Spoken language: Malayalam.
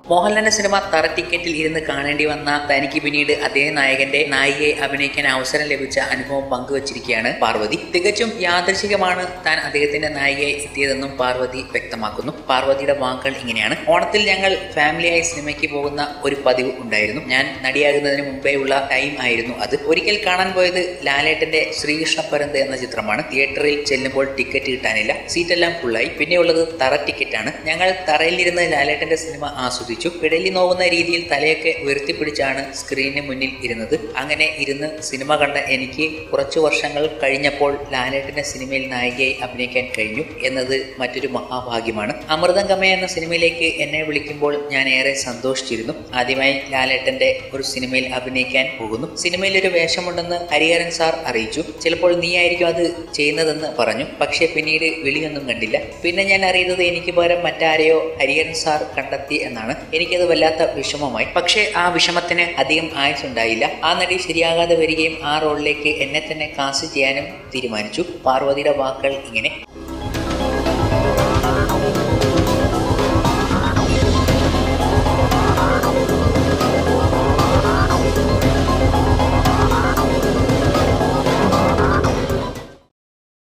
മോഹൻലാലിന്റെ സിനിമ തറ ടിക്കറ്റിൽ ഇരുന്ന് കാണേണ്ടി വന്ന തനിക്ക് പിന്നീട് അതേ നായകന്റെ നായികയെ അഭിനയിക്കാൻ അവസരം ലഭിച്ച അനുഭവം പങ്കുവച്ചിരിക്കുകയാണ് പാർവതി തികച്ചും യാദൃശികമാണ് താൻ അദ്ദേഹത്തിന്റെ നായികയെ എത്തിയതെന്നും പാർവതി വ്യക്തമാക്കുന്നു പാർവതിയുടെ വാക്കുകൾ ഇങ്ങനെയാണ് ഓണത്തിൽ ഞങ്ങൾ ഫാമിലിയായി സിനിമയ്ക്ക് പോകുന്ന ഒരു പതിവ് ഉണ്ടായിരുന്നു ഞാൻ നടിയാകുന്നതിന് മുമ്പേ ഉള്ള ടൈം ആയിരുന്നു അത് ഒരിക്കൽ കാണാൻ പോയത് ലാലേട്ടന്റെ ശ്രീകൃഷ്ണ പരന്ത് എന്ന ചിത്രമാണ് തിയേറ്ററിൽ ചെല്ലുമ്പോൾ ടിക്കറ്റ് കിട്ടാനില്ല സീറ്റെല്ലാം ഫുള്ളായി പിന്നെ ഉള്ളത് തറ ടിക്കറ്റാണ് ഞങ്ങൾ തറയിലിരുന്ന് ലാലേട്ടന്റെ സിനിമ ആസ്വദിച്ചു പിടലി നോവുന്ന രീതിയിൽ തലയൊക്കെ ഉയർത്തിപ്പിടിച്ചാണ് സ്ക്രീനിന് മുന്നിൽ ഇരുന്നത് അങ്ങനെ ഇരുന്ന് സിനിമ കണ്ട എനിക്ക് കുറച്ചു വർഷങ്ങൾ കഴിഞ്ഞപ്പോൾ ലാലേട്ടന്റെ സിനിമയിൽ നായികയായി അഭിനയിക്കാൻ കഴിഞ്ഞു എന്നത് മറ്റൊരു മഹാഭാഗ്യമാണ് അമൃതം കമയ എന്ന സിനിമയിലേക്ക് എന്നെ വിളിക്കുമ്പോൾ ഞാൻ ഏറെ സന്തോഷിച്ചിരുന്നു ആദ്യമായി ലാലേട്ടന്റെ ഒരു സിനിമയിൽ അഭിനയിക്കാൻ പോകുന്നു സിനിമയിൽ ഒരു വേഷമുണ്ടെന്ന് ഹരിഹരൻ സാർ അറിയിച്ചു ചിലപ്പോൾ നീ ആയിരിക്കും അത് ചെയ്യുന്നതെന്ന് പറഞ്ഞു പക്ഷേ പിന്നീട് വിളിയൊന്നും കണ്ടില്ല പിന്നെ ഞാൻ അറിയുന്നത് എനിക്ക് പകരം മറ്റാരെയോ ഹരിഹരൻ സാർ കണ്ടെത്തി എന്നാണ് എനിക്കത് വല്ലാത്ത വിഷമമായി പക്ഷേ ആ വിഷമത്തിന് അധികം ആയുസുണ്ടായില്ല ആ നടി ശരിയാകാതെ വരികയും ആ റോളിലേക്ക് എന്നെ തന്നെ കാസ്റ്റ് ചെയ്യാനും തീരുമാനിച്ചു പാർവതിയുടെ വാക്കുകൾ ഇങ്ങനെ